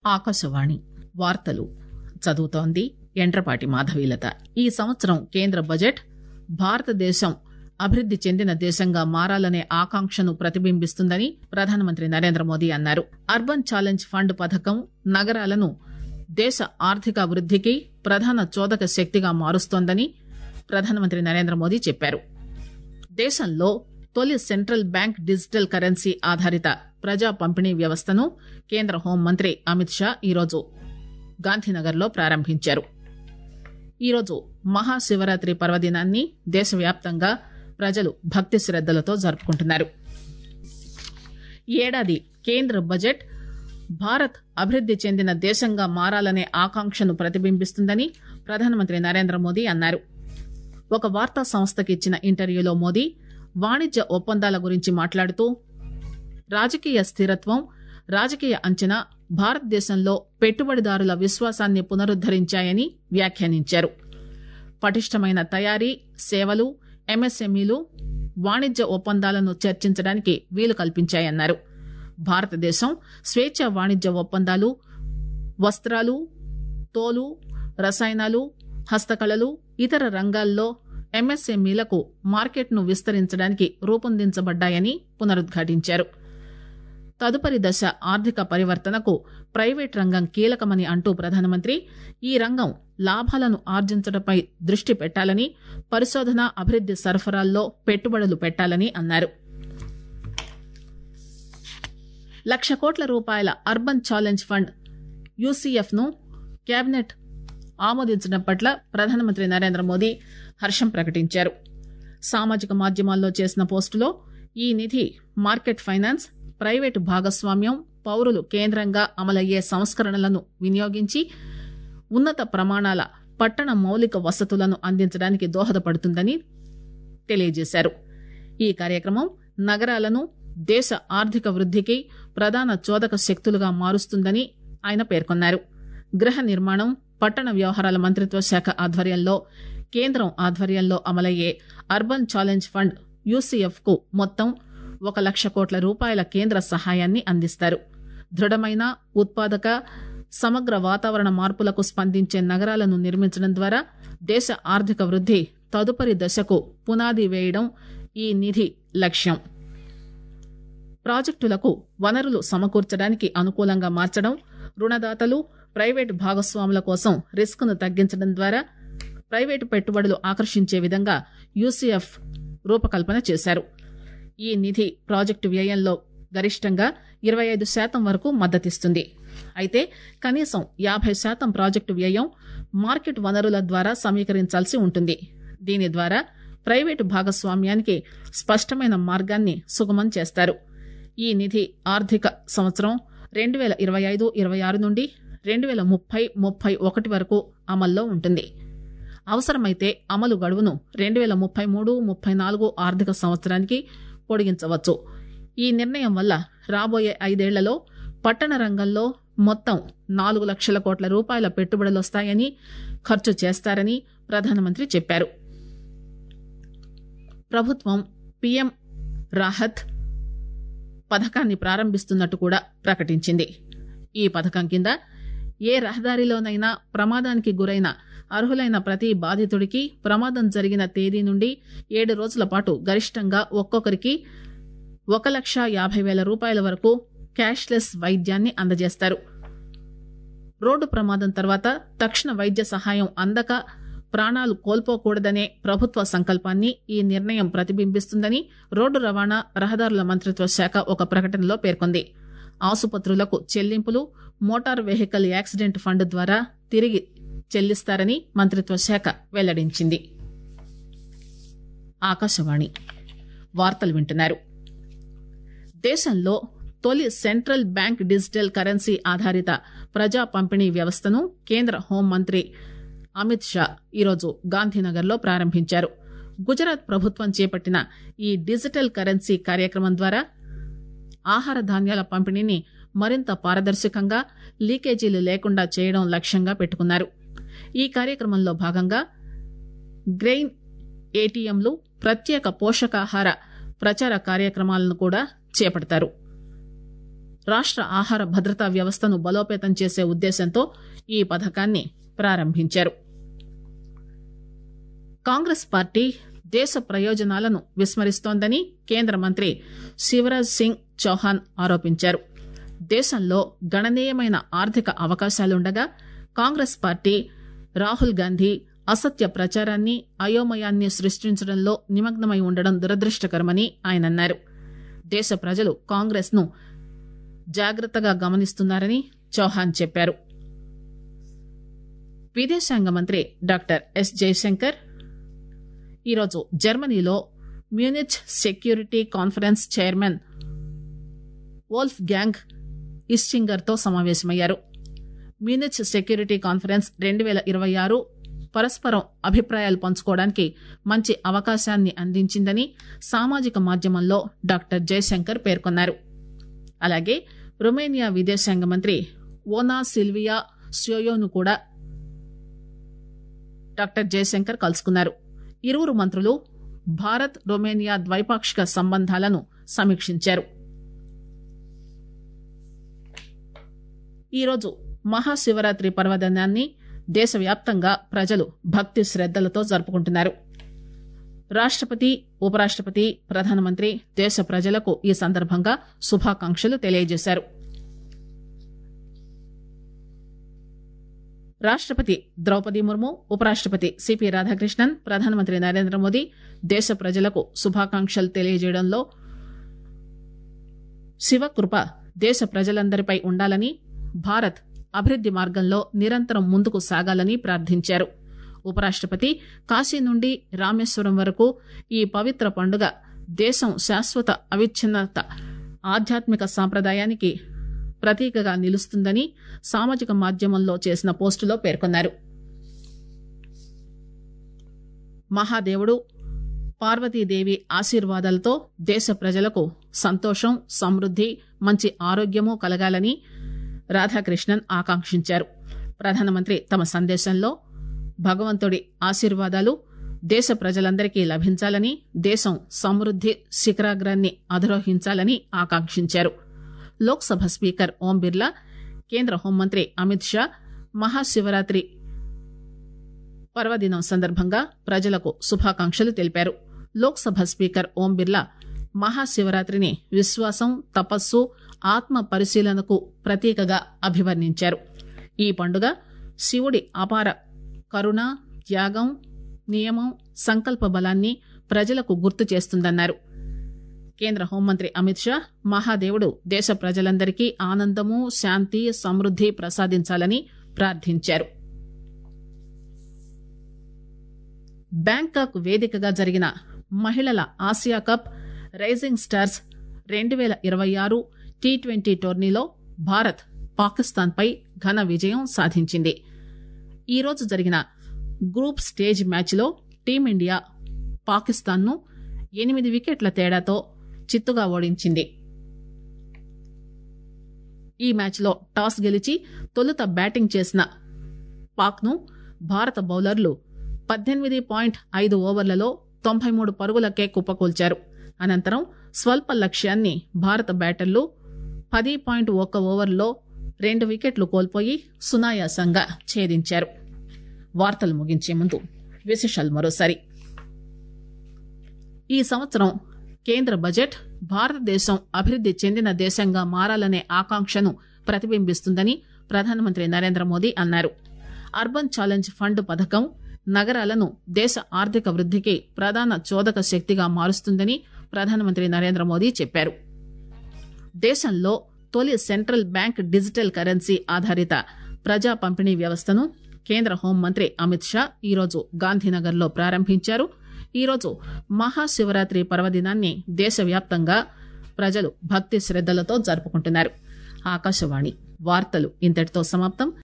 ఆకాశవాణి వార్తలు చదువుతోంది ఎండ్రపాటి మాధవీలత ఈ సంవత్సరం కేంద్ర బడ్జెట్ భారతదేశం అభివృద్ది చెందిన దేశంగా మారాలనే ఆకాంక్షను ప్రతిబింబిస్తుందని ప్రధానమంత్రి నరేంద్ర మోదీ అన్నారు అర్బన్ ఛాలెంజ్ ఫండ్ పథకం నగరాలను దేశ ఆర్థిక వృద్దికి ప్రధాన చోదక శక్తిగా మారుస్తోందని ప్రధానమంత్రి నరేంద్ర మోదీ చెప్పారు దేశంలో తొలి సెంట్రల్ బ్యాంక్ డిజిటల్ కరెన్సీ ఆధారిత ప్రజా పంపిణీ వ్యవస్థను కేంద్ర హోంమంత్రి అమిత్ షా ఈరోజు గాంధీనగర్ లో ప్రారంభించారు ఈరోజు మహాశివరాత్రి పర్వదినాన్ని దేశవ్యాప్తంగా ప్రజలు భక్తి శ్రద్దలతో జరుపుకుంటున్నారు ఈ ఏడాది కేంద్ర బడ్జెట్ భారత్ అభివృద్ది చెందిన దేశంగా మారాలనే ఆకాంక్షను ప్రతిబింబిస్తుందని ప్రధానమంత్రి నరేంద్ర మోదీ అన్నారు ఒక వార్తా సంస్థకి ఇచ్చిన ఇంటర్వ్యూలో మోదీ వాణిజ్య ఒప్పందాల గురించి మాట్లాడుతూ రాజకీయ స్థిరత్వం రాజకీయ అంచనా భారతదేశంలో పెట్టుబడిదారుల విశ్వాసాన్ని పునరుద్దరించాయని వ్యాఖ్యానించారు పటిష్టమైన తయారీ సేవలు ఎంఎస్ఎంఈలు వాణిజ్య ఒప్పందాలను చర్చించడానికి వీలు కల్పించాయన్నారు భారతదేశం స్వేచ్ఛ వాణిజ్య ఒప్పందాలు వస్త్రాలు తోలు రసాయనాలు హస్తకళలు ఇతర రంగాల్లో ఎంఎస్ఎంఈలకు మార్కెట్ను విస్తరించడానికి రూపొందించబడ్డాయని పునరుద్ఘాటించారు తదుపరి దశ ఆర్థిక పరివర్తనకు ప్రైవేట్ రంగం కీలకమని అంటూ ప్రధానమంత్రి ఈ రంగం లాభాలను ఆర్జించడంపై దృష్టి పెట్టాలని పరిశోధన అభివృద్ది సరఫరాల్లో పెట్టుబడులు పెట్టాలని అన్నారు లక్ష కోట్ల రూపాయల అర్బన్ ఛాలెంజ్ ఫండ్ యూసీఎఫ్ ను కేబినెట్ ఆమోదించడం పట్ల ప్రధానమంత్రి నరేంద్ర మోదీ హర్షం ప్రకటించారు సామాజిక మాధ్యమాల్లో చేసిన పోస్టులో ఈ నిధి మార్కెట్ ఫైనాన్స్ ప్రైవేటు భాగస్వామ్యం పౌరులు కేంద్రంగా అమలయ్యే సంస్కరణలను వినియోగించి ఉన్నత ప్రమాణాల పట్టణ మౌలిక వసతులను అందించడానికి దోహదపడుతుందని తెలియజేశారు ఈ కార్యక్రమం నగరాలను దేశ ఆర్థిక వృద్దికి ప్రధాన చోదక శక్తులుగా మారుస్తుందని ఆయన పేర్కొన్నారు గృహ నిర్మాణం పట్టణ వ్యవహారాల మంత్రిత్వ శాఖ ఆధ్వర్యంలో కేంద్రం ఆధ్వర్యంలో అమలయ్యే అర్బన్ ఛాలెంజ్ ఫండ్ యూసీఎఫ్ కు మొత్తం ఒక లక్ష కోట్ల రూపాయల కేంద్ర సహాయాన్ని అందిస్తారు దృఢమైన ఉత్పాదక సమగ్ర వాతావరణ మార్పులకు స్పందించే నగరాలను నిర్మించడం ద్వారా దేశ ఆర్థిక వృద్ది తదుపరి దశకు పునాది వేయడం ఈ నిధి లక్ష్యం ప్రాజెక్టులకు వనరులు సమకూర్చడానికి అనుకూలంగా మార్చడం రుణదాతలు ప్రైవేటు భాగస్వాముల కోసం రిస్క్ ను తగ్గించడం ద్వారా ప్రైవేటు పెట్టుబడులు ఆకర్షించే విధంగా యూసీఎఫ్ రూపకల్పన చేశారు ఈ నిధి ప్రాజెక్టు వ్యయంలో గరిష్టంగా ఇరవై ఐదు శాతం వరకు మద్దతిస్తుంది అయితే కనీసం యాభై శాతం ప్రాజెక్టు వ్యయం మార్కెట్ వనరుల ద్వారా సమీకరించాల్సి ఉంటుంది దీని ద్వారా ప్రైవేటు భాగస్వామ్యానికి స్పష్టమైన మార్గాన్ని సుగమం చేస్తారు ఈ నిధి ఆర్థిక సంవత్సరం రెండు వేల ఇరవై ఐదు ఇరవై ఆరు నుండి రెండు వేల ముప్పై ముప్పై ఒకటి వరకు అమల్లో ఉంటుంది అవసరమైతే అమలు గడువును రెండు వేల ముప్పై మూడు ముప్పై నాలుగు ఆర్థిక సంవత్సరానికి పొడిగించవచ్చు ఈ నిర్ణయం వల్ల రాబోయే ఐదేళ్లలో పట్టణ రంగంలో మొత్తం నాలుగు లక్షల కోట్ల రూపాయల పెట్టుబడులొస్తాయని ఖర్చు చేస్తారని ప్రధానమంత్రి చెప్పారు ప్రభుత్వం పీఎం రాహత్ పథకాన్ని ప్రారంభిస్తున్నట్టు కూడా ప్రకటించింది ఈ పథకం కింద ఏ రహదారిలోనైనా ప్రమాదానికి గురైన అర్హులైన ప్రతి బాధితుడికి ప్రమాదం జరిగిన తేదీ నుండి ఏడు రోజుల పాటు గరిష్టంగా ఒక్కొక్కరికి ఒక లక్ష యాభై వేల రూపాయల వరకు క్యాష్లెస్ వైద్యాన్ని అందజేస్తారు రోడ్డు ప్రమాదం తర్వాత తక్షణ వైద్య సహాయం అందక ప్రాణాలు కోల్పోకూడదనే ప్రభుత్వ సంకల్పాన్ని ఈ నిర్ణయం ప్రతిబింబిస్తుందని రోడ్డు రవాణా రహదారుల మంత్రిత్వ శాఖ ఒక ప్రకటనలో పేర్కొంది ఆసుపత్రులకు చెల్లింపులు మోటార్ వెహికల్ యాక్సిడెంట్ ఫండ్ ద్వారా తిరిగి చెల్లిస్తారని మంత్రిత్వ శాఖ వెల్లడించింది ఆకాశవాణి వార్తలు వింటున్నారు దేశంలో తొలి సెంట్రల్ బ్యాంక్ డిజిటల్ కరెన్సీ ఆధారిత ప్రజా పంపిణీ వ్యవస్థను కేంద్ర హోంమంత్రి అమిత్ షా ఈరోజు గాంధీనగర్లో ప్రారంభించారు గుజరాత్ ప్రభుత్వం చేపట్టిన ఈ డిజిటల్ కరెన్సీ కార్యక్రమం ద్వారా ఆహార ధాన్యాల పంపిణీని మరింత పారదర్శకంగా లీకేజీలు లేకుండా చేయడం లక్ష్యంగా పెట్టుకున్నారు ఈ కార్యక్రమంలో భాగంగా గ్రెయిన్ ఏటీఎంలు ప్రత్యేక పోషకాహార ప్రచార కార్యక్రమాలను కూడా చేపడతారు రాష్ట ఆహార భద్రతా వ్యవస్థను బలోపేతం చేసే ఉద్దేశంతో ఈ పథకాన్ని ప్రారంభించారు కాంగ్రెస్ పార్టీ దేశ ప్రయోజనాలను విస్మరిస్తోందని కేంద్ర మంత్రి శివరాజ్ సింగ్ చౌహాన్ ఆరోపించారు దేశంలో గణనీయమైన ఆర్థిక అవకాశాలుండగా కాంగ్రెస్ పార్టీ రాహుల్ గాంధీ అసత్య ప్రచారాన్ని అయోమయాన్ని సృష్టించడంలో నిమగ్నమై ఉండడం దురదృష్టకరమని ఆయన అన్నారు దేశ ప్రజలు కాంగ్రెస్ ను జాగ్రత్తగా గమనిస్తున్నారని చౌహాన్ చెప్పారు విదేశాంగ మంత్రి డాక్టర్ ఎస్ జయశంకర్ ఈరోజు జర్మనీలో Munich security conference chairman Wolfgang Ischinger తో సమావేశమయ్యారు మ్యూనిచ్ సెక్యూరిటీ కాన్ఫరెన్స్ రెండు పేల ఇరవై ఆరు పరస్పరం అభిప్రాయాలు పంచుకోవడానికి మంచి అవకాశాన్ని అందించిందని సామాజిక మాధ్యమంలో డాక్టర్ జయశంకర్ పేర్కొన్నారు అలాగే రొమేనియా విదేశాంగ మంత్రి ఓనా సిల్వియా స్యోయోను కూడా డాక్టర్ జయశంకర్ కలుసుకున్నారు ఇరువురు మంత్రులు భారత్ రొమేనియా ద్వైపాక్షిక సంబంధాలను సమీక్షించారు ఈరోజు మహాశివరాత్రి పర్వదినాన్ని దేశవ్యాప్తంగా ప్రజలు భక్తి శ్రద్దలతో జరుపుకుంటున్నారు రాష్టపతి ఉపరాష్టపతి ప్రధానమంత్రి దేశ ప్రజలకు ఈ సందర్భంగా శుభాకాంక్షలు తెలియజేశారు రాష్టపతి ద్రౌపది ముర్ము ఉపరాష్టపతి సిపి రాధాకృష్ణన్ ప్రధానమంత్రి నరేంద్ర మోదీ దేశ ప్రజలకు శుభాకాంక్షలు తెలియజేయడంలో శివకృప దేశ ప్రజలందరిపై ఉండాలని భారత్ అభివృద్ది మార్గంలో నిరంతరం ముందుకు సాగాలని ప్రార్థించారు ఉపరాష్టపతి కాశీ నుండి రామేశ్వరం వరకు ఈ పవిత్ర పండుగ దేశం శాశ్వత అవిచ్ఛిన్నత ఆధ్యాత్మిక సాంప్రదాయానికి ప్రతీకగా నిలుస్తుందని సామాజిక మాధ్యమంలో చేసిన పోస్టులో పేర్కొన్నారు మహాదేవుడు పార్వతీదేవి ఆశీర్వాదాలతో దేశ ప్రజలకు సంతోషం సమృద్ది మంచి ఆరోగ్యము కలగాలని రాధాకృష్ణన్ ఆకాంక్షించారు ప్రధానమంత్రి తమ సందేశంలో భగవంతుడి ఆశీర్వాదాలు దేశ ప్రజలందరికీ లభించాలని దేశం సమృద్ది శిఖరాగ్రాన్ని అధిరోహించాలని ఆకాంక్షించారు లోక్సభ స్పీకర్ ఓం బిర్లా కేంద్ర హోంమంత్రి అమిత్ షా మహాశివరాత్రి పర్వదినం సందర్భంగా ప్రజలకు శుభాకాంక్షలు తెలిపారు లోక్సభ స్పీకర్ ఓం బిర్లా మహాశివరాత్రిని విశ్వాసం తపస్సు ఆత్మ పరిశీలనకు ప్రతీకగా అభివర్ణించారు ఈ పండుగ శివుడి అపార కరుణ త్యాగం నియమం సంకల్ప బలాన్ని ప్రజలకు గుర్తు చేస్తుందన్నారు కేంద్ర హోంమంత్రి అమిత్ షా మహాదేవుడు దేశ ప్రజలందరికీ ఆనందము శాంతి సమృద్ది ప్రసాదించాలని ప్రార్థించారు బ్యాంకాక్ వేదికగా జరిగిన మహిళల ఆసియా కప్ రైజింగ్ స్టార్స్ రెండు పేల ఇరవై ఆరు టీ ట్వంటీ టోర్నీలో భారత్ పాకిస్తాన్ పై ఘన విజయం సాధించింది ఈరోజు జరిగిన గ్రూప్ స్టేజ్ మ్యాచ్లో టీమిండియా పాకిస్తాన్ను ఎనిమిది వికెట్ల తేడాతో చిత్తుగా ఓడించింది ఈ మ్యాచ్లో టాస్ గెలిచి తొలుత బ్యాటింగ్ చేసిన పాక్ను భారత బౌలర్లు పద్దెనిమిది పాయింట్ ఐదు ఓవర్లలో తొంభై మూడు పరుగులకే కుప్పకూల్చారు అనంతరం స్వల్ప లక్ష్యాన్ని భారత బ్యాటర్లు పది పాయింట్ ఒక్క ఓవర్లో రెండు వికెట్లు కోల్పోయి సునాయాసంగా ఛేదించారు వార్తలు ముగించే ముందు విశేషాలు మరోసారి ఈ సంవత్సరం కేంద్ర బడ్జెట్ భారతదేశం అభివృద్ది చెందిన దేశంగా మారాలనే ఆకాంక్షను ప్రతిబింబిస్తుందని ప్రధానమంత్రి నరేంద్ర మోదీ అన్నారు అర్బన్ ఛాలెంజ్ ఫండ్ పథకం నగరాలను దేశ ఆర్థిక వృద్దికి ప్రధాన చోదక శక్తిగా మారుస్తుందని ప్రధానమంత్రి నరేంద్ర మోదీ చెప్పారు దేశంలో తొలి సెంట్రల్ బ్యాంక్ డిజిటల్ కరెన్సీ ఆధారిత ప్రజా పంపిణీ వ్యవస్థను కేంద్ర హోంమంత్రి అమిత్ షా ఈరోజు గాంధీనగర్ లో ప్రారంభించారు ఈరోజు మహాశివరాత్రి పర్వదినాన్ని దేశవ్యాప్తంగా ప్రజలు భక్తి శ్రద్దలతో జరుపుకుంటున్నారు ఆకాశవాణి వార్తలు ఇంతటితో సమాప్తం